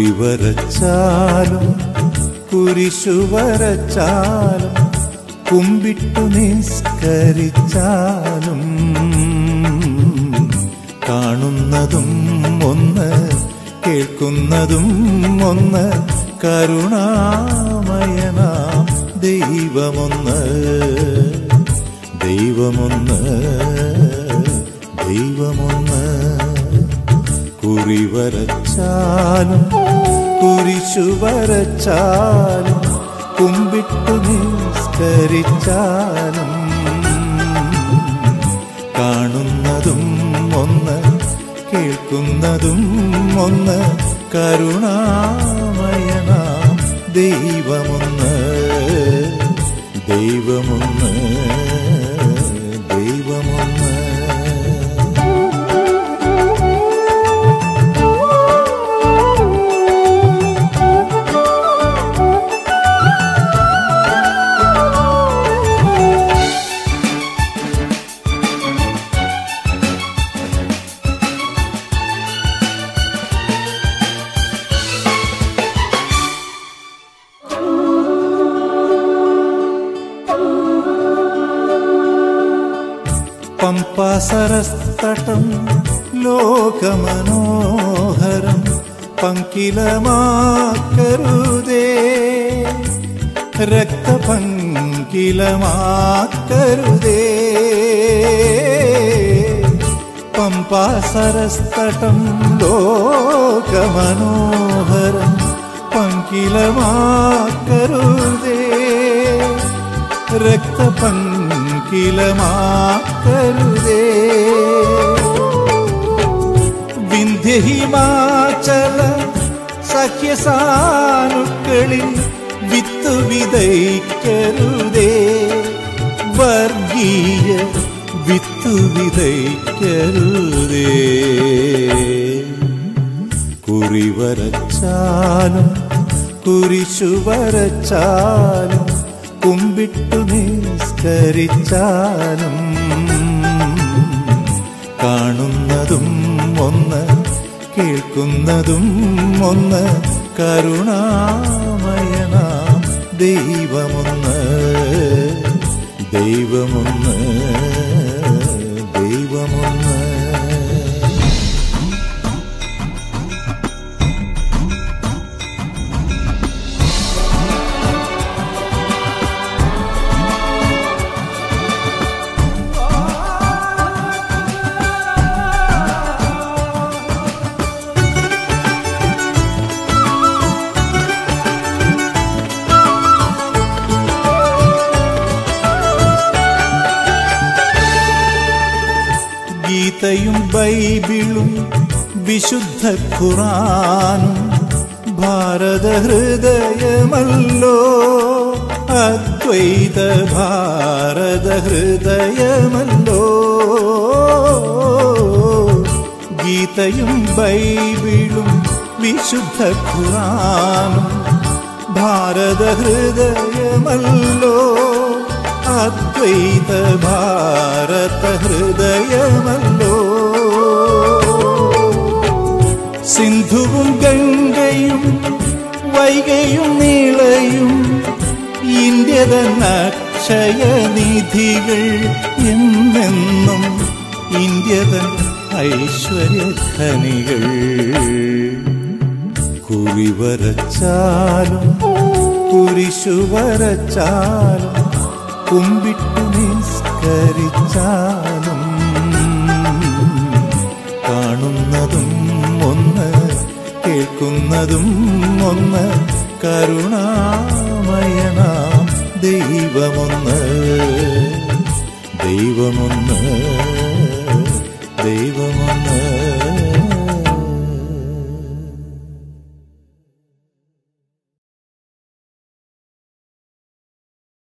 കുറിവരച്ചാലും കുരിശു വരച്ചാലും കുമ്പിട്ടു നിസ്കരിച്ചാലും കാണുന്നതും ഒന്ന് കേൾക്കുന്നതും ഒന്ന് കരുണാമയനാം ദൈവമൊന്ന് ദൈവമൊന്ന് ദൈവമൊന്ന് കുറിവരച്ചാലും കുരിശു വരച്ചാലും കുമ്പിട്ടു നിസ്കരിച്ചാലും കാണുന്നതും ഒന്ന് കേൾക്കുന്നതും ഒന്ന് കരുണാമയനാം ദൈവമൊന്ന് ദൈവമൊന്ന് ദൈവമൊന്ന് പമ്പാസരസ്തടം ലോകമനോഹരം പങ്കിലമാക്കരുതേ രക്തപങ്കിലമാക്കരുതേ പമ്പാസരസ്തടം ലോകമനോഹരം പങ്കിലമാക്കരുതേ രക്തപങ്കിലമാക്കരുതേ വിന്ധ്യഹിമാചല സഖ്യസാനുക്കളിൽ വിത്തു വിതയ്ക്കരുതേ വർഗീയ വിത്തു വിതയ്ക്കരുതേ കുറിവരച്ചാലും കുരിശു വരച്ചാലും കുമ്പിട്ടു നിസ്കരിച്ചാലും കാണുന്നതും ഒന്ന് കേൾക്കുന്നതും ഒന്ന് കരുണാമയനാം ദൈവമൊന്ന് ദൈവമൊന്ന് ദൈവമൊന്ന് ഗീതയും ബൈബിളും വിശുദ്ധ ഖുറാനും ഭാരത ഹൃദയമല്ലോ അദ്വൈത ഭാരത ഹൃദയമല്ലോ ഗീതയും ബൈബിളും വിശുദ്ധ ഖുറാനും ഭാരത ഹൃദയമല്ലോ അദ്വൈത ഭാരത ഹൃദയമല്ലോ സിന്ധുവും ഗംഗയും വൈകയും നീളയും ഇന്ത്യതൻ അക്ഷയനിധികൾ എന്നെന്നും ഇന്ത്യതൻ ഐശ്വര്യഖനികൾ കുറിവരച്ചാലും കുരിശു വരച്ചാലും കുമ്പിട്ടു നിസ്കരിച്ചാലും കാണുന്നതും ഒന്ന് കേൾക്കുന്നതും ഒന്ന് കരുണാമയനാം ദൈവമൊന്ന് ദൈവമൊന്ന് ദൈവം